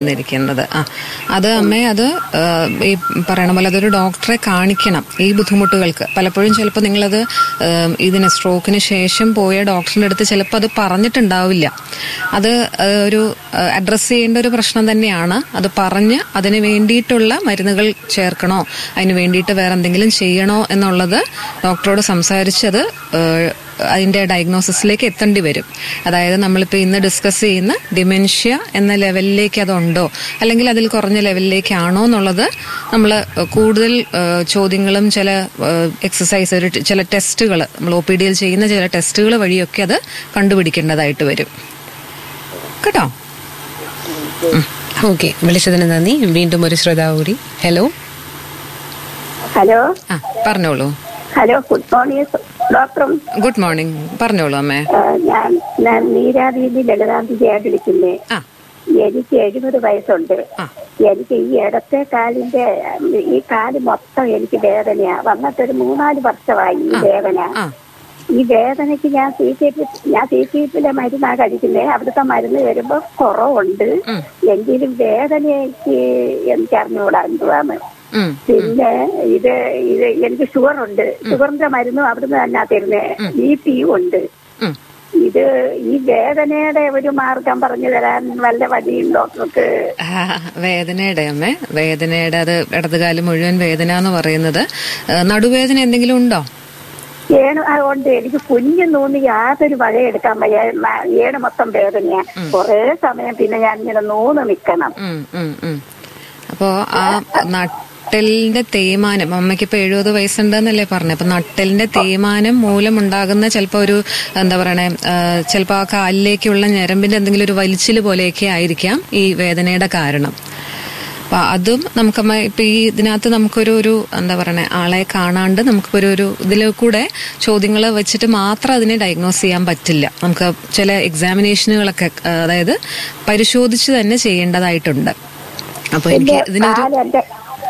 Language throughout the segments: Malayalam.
ന്നിരിക്കുന്നത് ആ അത് അമ്മേ അത് ആ, ഈ പറയണ പോലെ അതൊരു ഡോക്ടറെ കാണിക്കണം ഈ ബുദ്ധിമുട്ടുകൾക്ക് പലപ്പോഴും ചിലപ്പോൾ നിങ്ങളത് ആ, ഇതിന് സ്ട്രോക്കിന് ശേഷം പോയ ഡോക്ടറിന്റെ അടുത്ത് ചിലപ്പോൾ അത് പറഞ്ഞിട്ടുണ്ടാവില്ല അത് ആ, ഒരു അഡ്രസ്സ് ചെയ്യേണ്ട ഒരു പ്രശ്നം തന്നെയാണ് അത് പറഞ്ഞ് അതിന് വേണ്ടിയിട്ടുള്ള മരുന്നുകൾ ചേർക്കണോ അതിന് വേണ്ടിയിട്ട് വേറെ എന്തെങ്കിലും ചെയ്യണോ എന്നുള്ളത് ഡോക്ടറോട് സംസാരിച്ചത് ആ, അതിന്റെ ഡയഗ്നോസിസിലേക്ക് എത്തേണ്ടി വരും അതായത് നമ്മളിപ്പോൾ ഇന്ന് ഡിസ്കസ് ചെയ്യുന്ന ഡിമെൻഷ്യ എന്ന ലെവലിലേക്ക് അതുണ്ടോ അല്ലെങ്കിൽ അതിൽ കുറഞ്ഞ ലെവലിലേക്കാണോ എന്നുള്ളത് നമ്മൾ കൂടുതൽ ആ, ചോദ്യങ്ങളും ചില എക്സസൈസ് ഒരു ടെ- ചില ടെസ്റ്റുകൾ നമ്മൾ ഒ പി ഡിയിൽ ചെയ്യുന്ന ചില ടെസ്റ്റുകൾ വഴിയൊക്കെ അത് കണ്ടുപിടിക്കേണ്ടതായിട്ട് വരും കേട്ടോ ഓക്കെ വിളിച്ചതിന് നന്ദി വീണ്ടും ഒരു ശ്രോതാവ് കൂടി ഹലോ ഹലോ ആ പറഞ്ഞോളൂ ഹലോ ഗുഡ് മോർണിംഗ് ഡോക്ടറും ഗുഡ് മോർണിംഗ് പറഞ്ഞോളൂ അമ്മേ ഏഹ്, ഞാൻ ഞാൻ നീരാവിയിൽ ലളിതാംബികയായിട്ട് വിളിക്കുന്നേ ആ എനിക്ക് എഴുപത് വയസ്സുണ്ട് ആ. എനിക്ക് ഈ ഇടത്തെ കാലിന്റെ ഉം, ഈ കാല് മൊത്തം എനിക്ക് വേദനയാ വന്നിട്ടൊരു മൂന്നാല് വർഷമായി ഈ വേദന ആ ഈ വേദനയ്ക്ക് ഞാൻ സി ടി പി ഞാൻ സി ടി പിയിലെ മരുന്നാ കഴിക്കുന്നത് അവിടുത്തെ മരുന്ന് വരുമ്പോ കുറവുണ്ട് എങ്കിലും വേദനയ്ക്ക് എനിക്ക് അറിഞ്ഞുകൂടാ എന്തുവാന്ന് ഉം പിന്നെ ഇത് ഇത് എനിക്ക് ഷുഗർ ഉണ്ട് ഷുഗറിന്റെ മരുന്നും അവിടുന്ന് തന്നെ തരുന്നേ ബി പിയും ഉണ്ട് ഉം ഇത് ഈ വേദനയുടെ ഒരു മാർഗം പറഞ്ഞു തരാൻ വല്ല വഴിയും ഡോക്ടർക്ക് ആ, വേദനയുടെ അമ്മേ വേദനയുടെ അത് ഇടതുകാലം മുഴുവൻ വേദന എന്ന് പറയുന്നത് ആ, നടുവേദന എന്തെങ്കിലും ഉണ്ടോ ഏണ് അതുകൊണ്ട് എനിക്ക് കുഞ്ഞു നൂന്ന് യാതൊരു വഴ എടുക്കാൻ വയ്യ മ- ഏണ് മൊത്തം വേദനയാ കൊറേ സമയം പിന്നെ ഞാൻ ഇങ്ങനെ നൂന്ന് നിക്കണം ഉം, ഉം, ഉം. അപ്പോ ആ നട്ടലിന്റെ തേയ്മാനം അമ്മയ്ക്ക് ഇപ്പൊ എഴുപത് വയസ്സുണ്ടെന്നല്ലേ പറഞ്ഞത് അപ്പൊ നട്ടലിന്റെ തേയ്മാനം മൂലം ഉണ്ടാകുന്ന ചിലപ്പോ ഒരു എന്താ പറയണേ ആ, ചിലപ്പോ ആ കാലിലേക്കുള്ള ഞരമ്പിന്റെ എന്തെങ്കിലും ഒരു വലിച്ചില് പോലെയൊക്കെ ആയിരിക്കാം ഈ വേദനയുടെ കാരണം അപ്പൊ അതും നമുക്ക് ഇപ്പൊ ഈ ഇതിനകത്ത് നമുക്കൊരു ഒരു എന്താ പറയണേ ആളെ കാണാണ്ട് നമുക്കിപ്പോ ഒരു ഒരു ഇതിൽ കൂടെ ചോദ്യങ്ങൾ വെച്ചിട്ട് മാത്രം അതിനെ ഡയഗ്നോസ് ചെയ്യാൻ പറ്റില്ല നമുക്ക് ചില എക്സാമിനേഷനുകളൊക്കെ ആ, അതായത് പരിശോധിച്ച് തന്നെ ചെയ്യേണ്ടതായിട്ടുണ്ട് അപ്പൊ എനിക്ക് ഇതിനൊരു കാലെന്റെ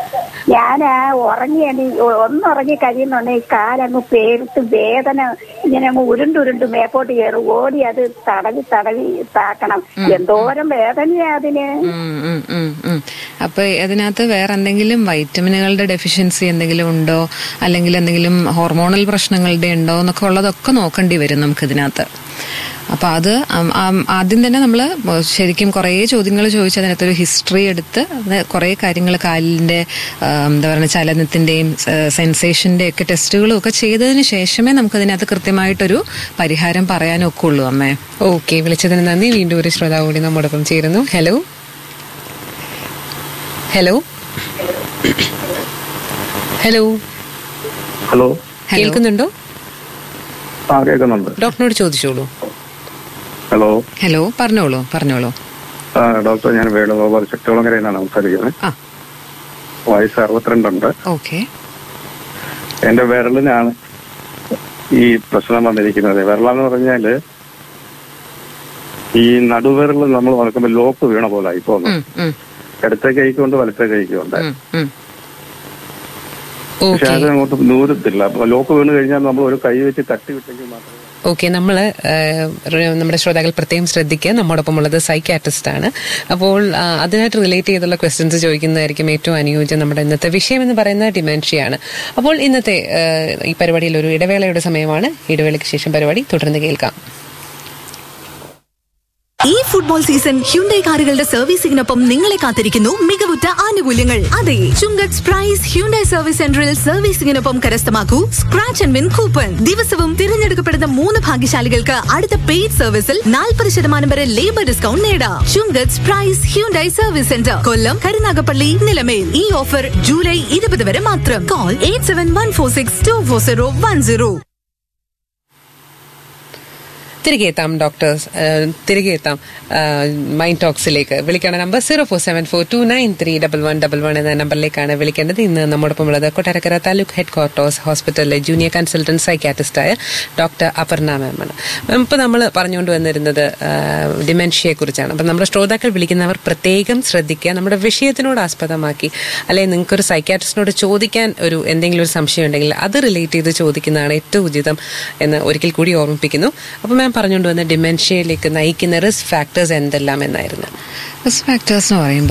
ഞാൻ ഉറങ്ങി എണീ ഒന്നുറങ്ങി കഴിയുന്നുണ്ടെ ഈ കാലങ്ങ് പേരിട്ട് വേദന ഇങ്ങനെ അങ്ങ് ഉരുണ്ടുരുണ്ട് മേപ്പോട്ട് കയറും ഓടി അത് തടവി തടവി താക്കണം എന്തോരം വേദനയാ അതിന് ഉം, ഉം, ഉം, ഉം. അപ്പൊ അതിനകത്ത് വേറെ എന്തെങ്കിലും വൈറ്റമിനുകളുടെ ഡെഫിഷ്യൻസി എന്തെങ്കിലും ഉണ്ടോ അല്ലെങ്കിൽ എന്തെങ്കിലും ഹോർമോണൽ പ്രശ്നങ്ങളുടെ ഉണ്ടോ എന്നൊക്കെ ഉള്ളതൊക്കെ നോക്കേണ്ടി വരും നമുക്ക് ഇതിനകത്ത് അപ്പൊ അത് ആം, ആം, ആദ്യം തന്നെ നമ്മൾ ശരിക്കും കുറേ ചോദ്യങ്ങൾ ചോദിച്ച് അതിനകത്തൊരു ഹിസ്റ്ററി എടുത്ത് അത് കുറേ കാര്യങ്ങൾ കാലിന്റെ ആ, എന്താ പറയുക ചലനത്തിന്റെയും സെൻസേഷന്റെ ഒക്കെ ടെസ്റ്റുകളും ഒക്കെ ചെയ്തതിന് ശേഷമേ നമുക്ക് അതിനകത്ത് കൃത്യമായിട്ടൊരു പരിഹാരം പറയാനൊക്കെ ഉള്ളൂ അമ്മേ ഓക്കെ വിളിച്ചതിന് നന്ദി വീണ്ടും ഒരു ശ്രോതാവ് കൂടി നമ്മോടൊപ്പം ചേരുന്നു hello hello hello hello hello കേൾക്കുന്നുണ്ടോ ആ കേൾക്കുന്നുണ്ട് ഡോക്ടറിനോട് ചോദിച്ചോളൂ ഹലോ ഹലോ പറഞ്ഞോളൂ പറഞ്ഞോളൂ ആ ഡോക്ടർ ഞാൻ വേണുഗോപാൽ ശക്തികുളങ്ങരയിൽ നിന്നാണ് സംസാരിക്കുന്നത് ആ വയസ്സ് അറുപത്തിരണ്ടുണ്ട് ഓക്കെ എന്റെ വിരലിനാണ് ഈ പ്രശ്നം വന്നിരിക്കുന്നത് വിരളെന്ന് പറഞ്ഞാല് ഈ നടുവിരൽ നമ്മൾ നടക്കുമ്പോൾ ലോക്ക് വീണ പോലെ ഇപ്പൊ ഉം, ഉം, ഇടത്തെ കൈക്കുണ്ട് വലത്തെ കൈക്കുണ്ട് ഉം, ഉം. പക്ഷെ ഓക്കെ അത് അങ്ങോട്ട് നൂരത്തില്ല അപ്പൊ ലോക്ക് വീണ് കഴിഞ്ഞാൽ നമ്മൾ ഒരു കൈ വെച്ച് തട്ടി വിട്ടെങ്കിൽ മാത്രമേ ഓക്കെ നമ്മൾ നമ്മുടെ ശ്രോതാക്കൾ പ്രത്യേകം ശ്രദ്ധിക്കുക നമ്മോടൊപ്പം ഉള്ളത് സൈക്കാട്രിസ്റ്റ് ആണ് അപ്പോൾ ആ, അതിനായിട്ട് റിലേറ്റ് ചെയ്തുള്ള ക്വസ്റ്റ്യൻസ് ചോദിക്കുന്നതായിരിക്കും ഏറ്റവും അനുയോജ്യം നമ്മുടെ ഇന്നത്തെ വിഷയം എന്ന് പറയുന്നത് ഡിമെൻഷ്യയാണ് അപ്പോൾ ഇന്നത്തെ ആ, ഈ പരിപാടിയിൽ ഒരു ഇടവേളയുടെ സമയമാണ് ഇടവേളയ്ക്ക് ശേഷം പരിപാടി തുടർന്ന് കേൾക്കാം ഈ ഫുട്ബോൾ സീസൺ ഹ്യുണ്ടൈ കാറുകളുടെ സർവീസിംഗിനൊപ്പം നിങ്ങളെ കാത്തിരിക്കുന്നു മികവുറ്റ ആനുകൂല്യങ്ങൾ അതെ ചുങ്കത്ത് പ്രൈസ് ഹ്യുണ്ടൈ സർവീസ് സെന്ററിൽ സർവീസിംഗിനൊപ്പം കരസ്ഥമാക്കൂ സ്ക്രാച്ച് ആൻഡ് വിൻ കൂപ്പൺ ദിവസവും തിരഞ്ഞെടുക്കപ്പെടുന്ന മൂന്ന് ഭാഗ്യശാലികൾക്ക് അടുത്ത പെയ്ഡ് സർവീസിൽ നാൽപ്പത് ശതമാനം വരെ ലേബർ ഡിസ്കൗണ്ട് നേടാം Chungath price Hyundai service centre Kollam Karunagappally Nilamel ഈ ഓഫർ ജൂലൈ ഇരുപത് വരെ മാത്രം call eight seven one four six two four zero one zero തിരികെ എത്താം ഡോക്ടേഴ്സ് ഏഹ്, തിരികെ എത്താം മൈൻഡ് ടോക്സിലേക്ക് വിളിക്കേണ്ട number zero four seven four two nine three double one double one എന്ന നമ്പറിലേക്കാണ് വിളിക്കേണ്ടത് ഇന്ന് നമ്മോടൊപ്പം ഉള്ളത് കൊട്ടാരക്കര താലൂക്ക് ഹെഡ് ക്വാർട്ടേഴ്സ് ഹോസ്പിറ്റലിലെ ജൂനിയർ കൺസൾട്ടന്റ് സൈക്കാട്രിസ്റ്റായ ഡോക്ടർ അപർണ മാമാണ് മാം ഇപ്പോൾ നമ്മൾ പറഞ്ഞുകൊണ്ട് വന്നിരുന്നത് ഡിമെൻഷ്യയെ കുറിച്ചാണ് അപ്പം നമ്മുടെ ശ്രോതാക്കൾ വിളിക്കുന്നവർ പ്രത്യേകം ശ്രദ്ധിക്കുക നമ്മുടെ വിഷയത്തിനോട് ആസ്പദമാക്കി അല്ലെങ്കിൽ നിങ്ങൾക്കൊരു സൈക്കാട്രിസ്റ്റിനോട് ചോദിക്കാൻ ഒരു എന്തെങ്കിലും ഒരു സംശയം ഉണ്ടെങ്കിൽ അത് റിലേറ്റ് ചെയ്ത് ചോദിക്കുന്നതാണ് ഏറ്റവും ഉചിതം എന്ന് ഒരിക്കൽ കൂടി ഓർമ്മിപ്പിക്കുന്നു അപ്പം മാം അവസാനം പറഞ്ഞുകൊണ്ട് വന്ന ഡിമെൻഷ്യയിലേക്ക് നയിക്കുന്ന റിസ്ക് ഫാക്ടേഴ്സ് എന്തെല്ലാം എന്നായിരുന്നു റിസ്ക് ഫാക്ടേഴ്സ് എന്ന് പറയുമ്പോൾ